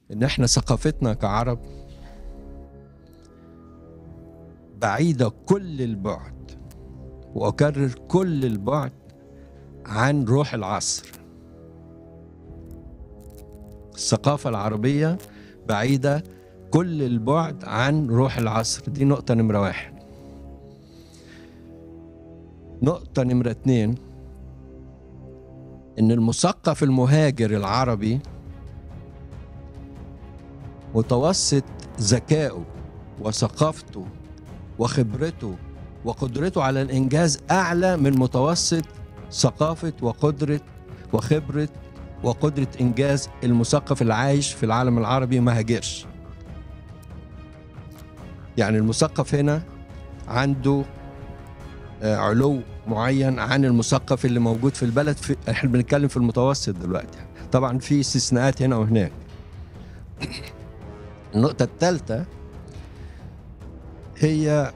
ان احنا ثقافتنا كعرب بعيدة كل البعد وأكرر كل البعد عن روح العصر الثقافة العربية بعيدة كل البعد عن روح العصر دي نقطة نمرة واحد نقطة نمرة اتنين إن المثقف المهاجر العربي متوسط ذكائه وثقافته وخبرته وقدرته على الإنجاز أعلى من متوسط ثقافة وقدرة وخبرة وقدرة إنجاز المثقف العايش في العالم العربي ما هاجرش يعني المثقف هنا عنده آه، علو معين عن المثقف اللي موجود في البلد في احنا بنتكلم في المتوسط دلوقتي طبعا في استثناءات هنا وهناك النقطة الثالثة هي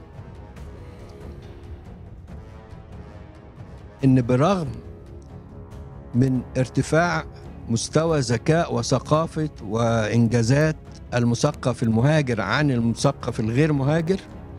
ان برغم من ارتفاع مستوى ذكاء وثقافة وإنجازات المثقف المهاجر عن المثقف الغير مهاجر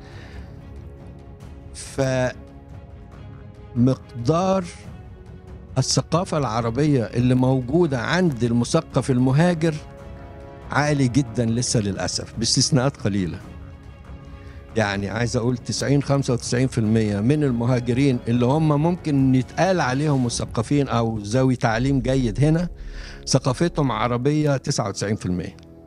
فمقدار الثقافة العربية اللي موجودة عند المثقف المهاجر عالي جدا لسه للأسف باستثناءات قليلة يعني عايز أقول 90 95% من المهاجرين اللي هم ممكن يتقال عليهم مثقفين أو ذوي تعليم جيد هنا ثقافتهم عربية 99%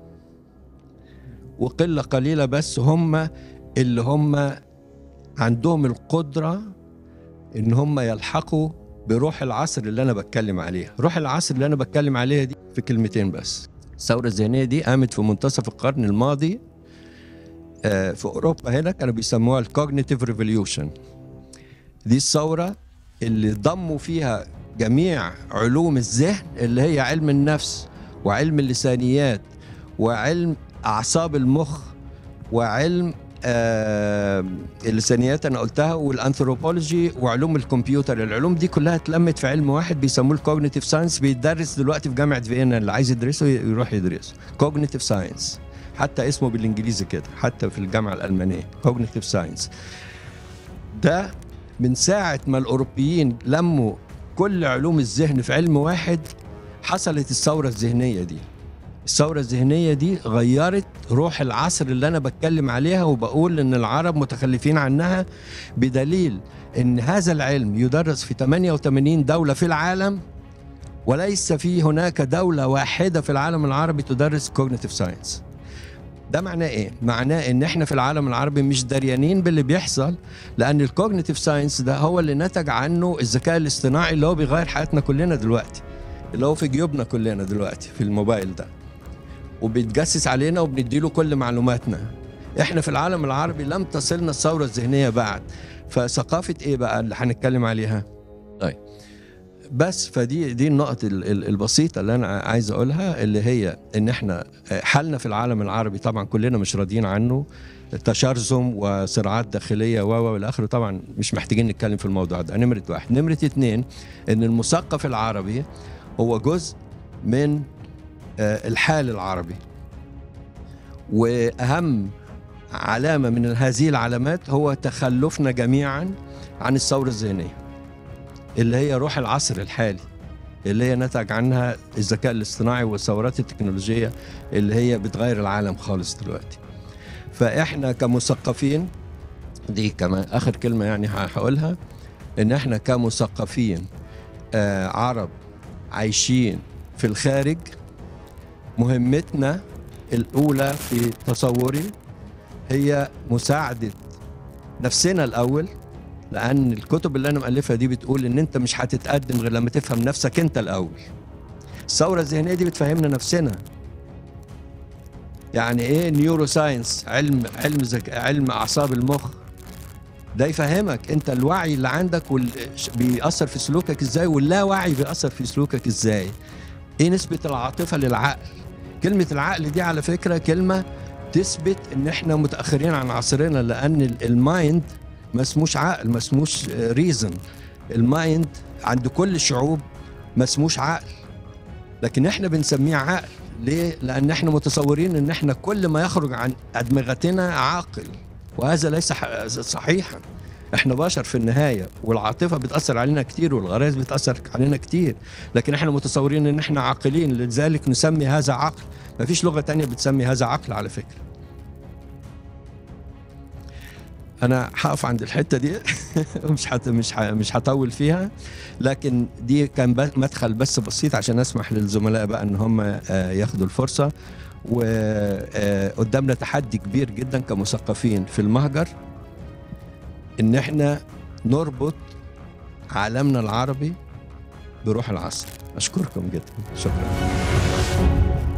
وقلة قليلة بس هم اللي هم عندهم القدرة إن هم يلحقوا بروح العصر اللي أنا بتكلم عليها روح العصر اللي أنا بتكلم عليها دي في كلمتين بس الثورة الذهنية دي قامت في منتصف القرن الماضي آه، في أوروبا هنا كانوا بيسموها الكوجنيتيف ريفوليوشن دي الثورة اللي ضموا فيها جميع علوم الذهن اللي هي علم النفس وعلم اللسانيات وعلم أعصاب المخ وعلم آه اللسانيات انا قلتها والانثروبولوجي وعلوم الكمبيوتر العلوم دي كلها اتلمت في علم واحد بيسموه الكوجنيتيف ساينس بيدرس دلوقتي في جامعه فيينا اللي عايز يدرسه يروح يدرسه كوجنيتيف ساينس حتى اسمه بالانجليزي كده حتى في الجامعه الالمانيه كوجنيتيف ساينس ده من ساعه ما الاوروبيين لموا كل علوم الذهن في علم واحد حصلت الثوره الذهنيه دي الثورة الذهنية دي غيرت روح العصر اللي أنا بتكلم عليها وبقول إن العرب متخلفين عنها بدليل إن هذا العلم يدرس في 88 دولة في العالم وليس في هناك دولة واحدة في العالم العربي تدرس كوجنيتيف ساينس ده معناه ايه؟ معناه ان احنا في العالم العربي مش دريانين باللي بيحصل لان الكوجنيتيف ساينس ده هو اللي نتج عنه الذكاء الاصطناعي اللي هو بيغير حياتنا كلنا دلوقتي اللي هو في جيوبنا كلنا دلوقتي في الموبايل ده وبيتجسس علينا وبنديله كل معلوماتنا احنا في العالم العربي لم تصلنا الثورة الذهنية بعد فثقافة ايه بقى اللي هنتكلم عليها طيب بس فدي دي النقط ال- ال- البسيطة اللي أنا عايز أقولها اللي هي إن إحنا حالنا في العالم العربي طبعا كلنا مش راضيين عنه تشرذم وصراعات داخلية و و والى آخره طبعا مش محتاجين نتكلم في الموضوع ده نمرة واحد نمرة اتنين إن المثقف العربي هو جزء من آه، الحال العربي واهم علامه من هذه العلامات هو تخلفنا جميعا عن الثوره الذهنيه اللي هي روح العصر الحالي اللي هي نتج عنها الذكاء الاصطناعي والثورات التكنولوجيه اللي هي بتغير العالم خالص دلوقتي فاحنا كمثقفين دي كمان اخر كلمه يعني هقولها ان احنا كمثقفين آه عرب عايشين في الخارج مهمتنا الأولى في تصوري هي مساعدة نفسنا الأول لأن الكتب اللي أنا مألفها دي بتقول إن أنت مش هتتقدم غير لما تفهم نفسك أنت الأول الثورة الذهنية دي بتفهمنا نفسنا يعني إيه نيورو ساينس علم علم زك... علم أعصاب المخ ده يفهمك أنت الوعي اللي عندك وال... بيأثر في سلوكك إزاي واللاوعي بيأثر في سلوكك إزاي إيه نسبة العاطفة للعقل كلمة العقل دي على فكرة كلمة تثبت ان احنا متأخرين عن عصرنا لان ال- المايند ما اسموش عقل ما اسموش ريزن المايند عند كل الشعوب ما اسموش عقل لكن احنا بنسميه عقل ليه؟ لأن احنا متصورين ان احنا كل ما يخرج عن أدمغتنا عاقل وهذا ليس ح- صحيحا احنا بشر في النهاية والعاطفة بتأثر علينا كتير والغرائز بتأثر علينا كتير لكن احنا متصورين ان احنا عاقلين لذلك نسمي هذا عقل مفيش لغة تانية بتسمي هذا عقل على فكرة انا هقف عند الحته دي مش حت مش ح... مش هطول فيها لكن دي كان ب... مدخل بس بسيط عشان اسمح للزملاء بقى ان هم آه، ياخدوا الفرصه وقدامنا تحدي كبير جدا كمثقفين في المهجر ان احنا نربط عالمنا العربي بروح العصر اشكركم جدا شكرا